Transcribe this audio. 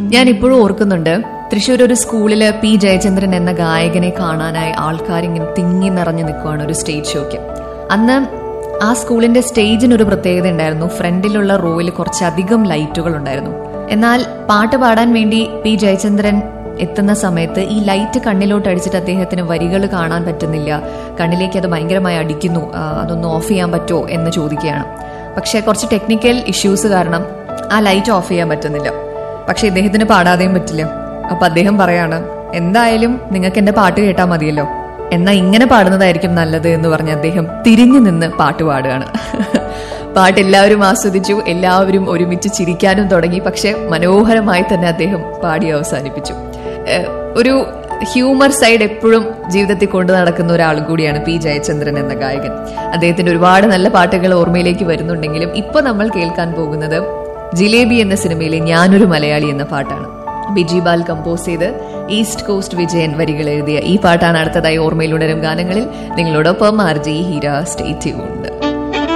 ഞാൻ ഇപ്പോഴും ഓർക്കുന്നുണ്ട് തൃശ്ശൂർ ഒരു സ്കൂളില് പി ജയചന്ദ്രൻ എന്ന ഗായകനെ കാണാനായി ആൾക്കാർ ഇങ്ങനെ തിങ്ങി നിറഞ്ഞു നിൽക്കുവാണ് ഒരു സ്റ്റേജ് ഷോയ്ക്ക് അന്ന് ആ സ്കൂളിന്റെ സ്റ്റേജിന് ഒരു പ്രത്യേകത ഉണ്ടായിരുന്നു ഫ്രണ്ടിലുള്ള റോയിൽ കുറച്ചധികം ലൈറ്റുകൾ ഉണ്ടായിരുന്നു എന്നാൽ പാട്ട് പാടാൻ വേണ്ടി പി ജയചന്ദ്രൻ എത്തുന്ന സമയത്ത് ഈ ലൈറ്റ് കണ്ണിലോട്ട് അടിച്ചിട്ട് അദ്ദേഹത്തിന് വരികൾ കാണാൻ പറ്റുന്നില്ല കണ്ണിലേക്ക് അത് ഭയങ്കരമായി അടിക്കുന്നു ആ, അതൊന്ന് ഓഫ് ചെയ്യാൻ പറ്റുമോ എന്ന് ചോദിക്കുകയാണ് പക്ഷേ കുറച്ച് ടെക്നിക്കൽ ഇഷ്യൂസ് കാരണം ആ ലൈറ്റ് ഓഫ് ചെയ്യാൻ പറ്റുന്നില്ല പക്ഷെ ഇദ്ദേഹത്തിന് പാടാതെയും പറ്റില്ല അപ്പൊ അദ്ദേഹം പറയാണ് എന്തായാലും നിങ്ങൾക്ക് എന്റെ പാട്ട് കേട്ടാൽ മതിയല്ലോ എന്നാ ഇങ്ങനെ പാടുന്നതായിരിക്കും നല്ലത് എന്ന് പറഞ്ഞ് അദ്ദേഹം തിരിഞ്ഞു നിന്ന് പാട്ട് പാടുകയാണ് പാട്ട് എല്ലാവരും ആസ്വദിച്ചു എല്ലാവരും ഒരുമിച്ച് ചിരിക്കാനും തുടങ്ങി പക്ഷെ മനോഹരമായി തന്നെ അദ്ദേഹം പാടി അവസാനിപ്പിച്ചു ഏഹ് ഒരു ഹ്യൂമർ സൈഡ് എപ്പോഴും ജീവിതത്തിൽ കൊണ്ടു നടക്കുന്ന ഒരാൾ കൂടിയാണ് പി ജയചന്ദ്രൻ എന്ന ഗായകൻ അദ്ദേഹത്തിന്റെ ഒരുപാട് നല്ല പാട്ടുകൾ ഓർമ്മയിലേക്ക് വരുന്നുണ്ടെങ്കിലും ഇപ്പൊ നമ്മൾ കേൾക്കാൻ പോകുന്നത് ജിലേബി എന്ന സിനിമയിലെ ഞാനൊരു മലയാളി എന്ന പാട്ടാണ് ബിജി ബാൽ കമ്പോസ് ചെയ്ത് ഈസ്റ്റ് കോസ്റ്റ് വിജയൻ വരികൾ എഴുതിയ ഈ പാട്ടാണ് അടുത്തതായി ഓർമ്മയിലുണരും ഗാനങ്ങളിൽ നിങ്ങളോടൊപ്പം R G Heera stay tuned